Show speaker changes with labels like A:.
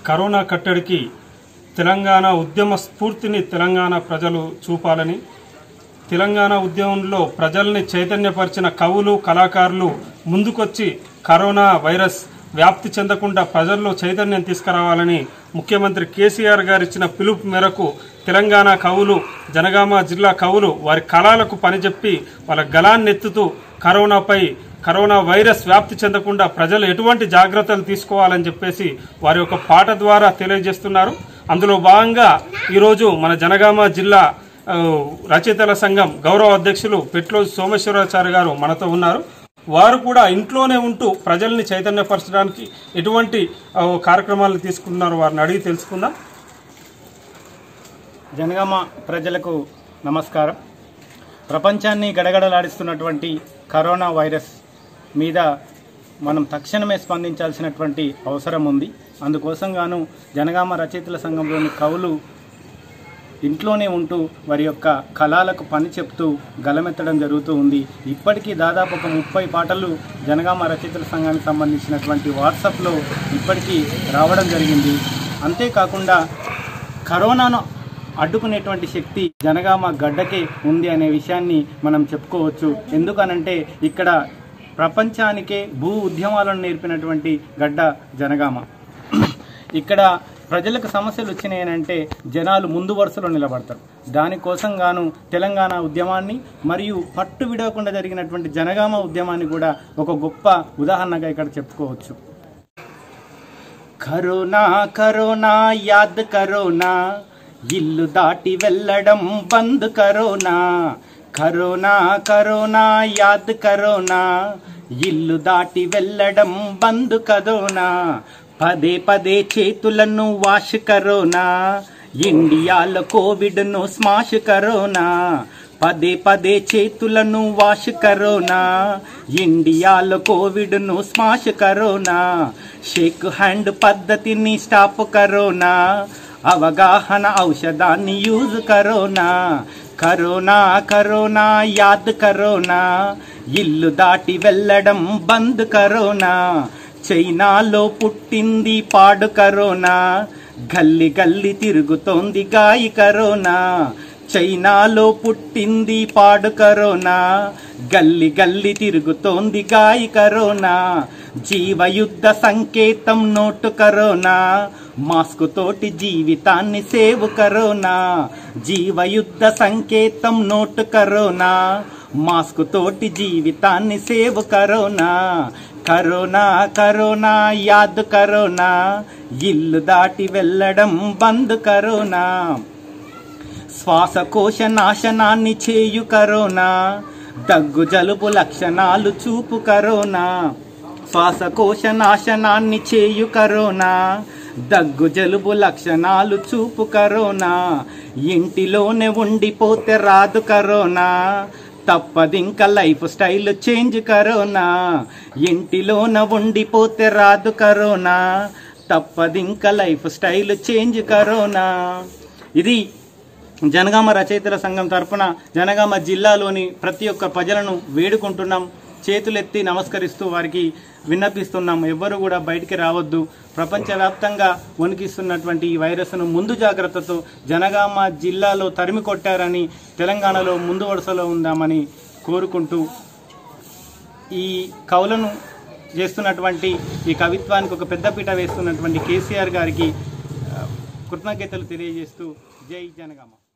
A: corona కట్టడికి తెలంగాణ ఉద్యమ స్ఫూర్తిని తెలంగాణ ప్రజలు చూపాలని తెలంగాణ ఉద్యమంలో ప్రజల్ని చైతన్యపరిచిన కవులు కళాకారులు ముందుకొచ్చి కరోనా వైరస్ వ్యాప్తి చెందకుండా ప్రజల్లో చైతన్యం తీసుకురావాలని ముఖ్యమంత్రి కేసీఆర్ గారు ఇచ్చిన పిలుపు మేరకు తెలంగాణ కవులు జనగామ జిల్లా కవులు వారి కళాలకు పనిచెప్పి వాళ్ళ గలాన్ని ఎత్తుతూ కరోనాపై కరోనా వైరస్ వ్యాప్తి చెందకుండా ప్రజలు ఎటువంటి జాగ్రత్తలు తీసుకోవాలని చెప్పేసి వారి యొక్క పాట ద్వారా తెలియజేస్తున్నారు అందులో భాగంగా ఈరోజు మన జనగామ జిల్లా ఆ, రచయితల సంఘం గౌరవ అధ్యక్షులు పెట్లోజు సోమేశ్వరాచార్య గారు మనతో ఉన్నారు వారు కూడా ఇంట్లోనే ఉంటూ ప్రజల్ని చైతన్యపరచడానికి ఎటువంటి ఆ, కార్యక్రమాలు తీసుకున్నారు వారిని అడిగి తెలుసుకుందాం
B: జనగామ ప్రజలకు నమస్కారం ప్రపంచాన్ని గడగడలాడిస్తున్నటువంటి కరోనా వైరస్ మీద మనం తక్షణమే స్పందించాల్సినటువంటి అవసరం ఉంది అందుకోసం గాను జనగామ రచయితల సంఘంలోని కవులు ఇంట్లోనే ఉంటూ వారి యొక్క కళాలకు పని చెప్తూ గలమెత్తడం జరుగుతూ ఉంది ఇప్పటికీ దాదాపు ఒక ముప్పై పాటలు జనగామ రచయితల సంఘానికి సంబంధించినటువంటి వాట్సాప్లో ఇప్పటికీ రావడం జరిగింది అంతేకాకుండా కరోనాను అడ్డుకునేటువంటి శక్తి జనగామ గడ్డకే ఉంది అనే విషయాన్ని మనం చెప్పుకోవచ్చు ఎందుకనంటే ఇక్కడ ప్రపంచానికే భూ ఉద్యమాలను నేర్పినటువంటి గడ్డ జనగామ ఇక్కడ ప్రజలకు సమస్యలు వచ్చినాయనంటే జనాలు ముందు వరుసలో నిలబడతారు దానికోసం గాను తెలంగాణ ఉద్యమాన్ని మరియు పట్టు విడవకుండా జరిగినటువంటి జనగామ ఉద్యమాన్ని కూడా ఒక గొప్ప ఉదాహరణగా ఇక్కడ చెప్పుకోవచ్చు కరోనా కరోనా యాద్ కరోనా ఇల్లు దాటి వెళ్ళడం బంద్ కరోనా కరోనా కరోనా యాద్ కరోనా ఇల్లు దాటి వెళ్ళడం బంద్ కరోనా పదే పదే చేతులను వాష్ కరోనా ఇండియాలో కోవిడ్ను స్మాష్ కరోనా పదే పదే చేతులను వాష్ కరోనా ఇండియాలో కోవిడ్ను స్మాష్ కరోనా షేక్ హ్యాండ్ పద్ధతిని స్టాప్ కరోనా అవగాహన ఔషధాన్ని యూజ్ కరోనా కరోనా కరోనా యాద్ కరోనా ఇల్లు దాటి వెళ్ళడం బంద్ కరోనా చైనాలో పుట్టింది పాడు కరోనా గల్లి గల్లి తిరుగుతోంది గాయి కరోనా చైనాలో పుట్టింది పాడు కరోనా గల్లి గల్లి తిరుగుతోంది గాయి కరోనా జీవయుద్ధ సంకేతం నోటు కరోనా మాస్క్ తోటి జీవితాన్ని సేవ్ కరోనా జీవయుద్ధ సంకేతం నోటు కరోనా మాస్క్ తోటి జీవితాన్ని సేవ్ కరోనా కరోనా కరోనా యాద్ కరోనా ఇల్లు దాటి వెళ్ళడం బంద్ కరోనా శ్వాసకోశ నాశనాన్ని చేయు కరోనా దగ్గు జలుబు లక్షణాలు చూపు కరోనా శ్వాసకోశ నాశనాన్ని చేయు కరోనా దగ్గు జలుబు లక్షణాలు చూపు కరోనా ఇంటిలోనే ఉండిపోతే రాదు కరోనా తప్పదింక లైఫ్ స్టైల్ చేంజ్ కరోనా ఇంటిలోన ఉండిపోతే రాదు కరోనా తప్పదింక లైఫ్ స్టైల్ చేంజ్ కరోనా ఇది జనగామ రచయితల సంఘం తరపున జనగామ జిల్లాలోని ప్రతి ఒక్క ప్రజలను వేడుకుంటున్నాం చేతులెత్తి నమస్కరిస్తూ వారికి విన్నపిస్తున్నాం ఎవ్వరు కూడా బయటికి రావద్దు ప్రపంచవ్యాప్తంగా వణికిస్తున్నటువంటి ఈ వైరస్ను ముందు జాగ్రత్తతో జనగామ జిల్లాలో తరిమి కొట్టారని తెలంగాణలో ముందు వరుసలో ఉందామని కోరుకుంటూ ఈ కవులను చేస్తున్నటువంటి ఈ కవిత్వానికి ఒక పెద్దపీట వేస్తున్నటువంటి కేసీఆర్ గారికి ఆ, కృతజ్ఞతలు తెలియజేస్తూ జై జనగామ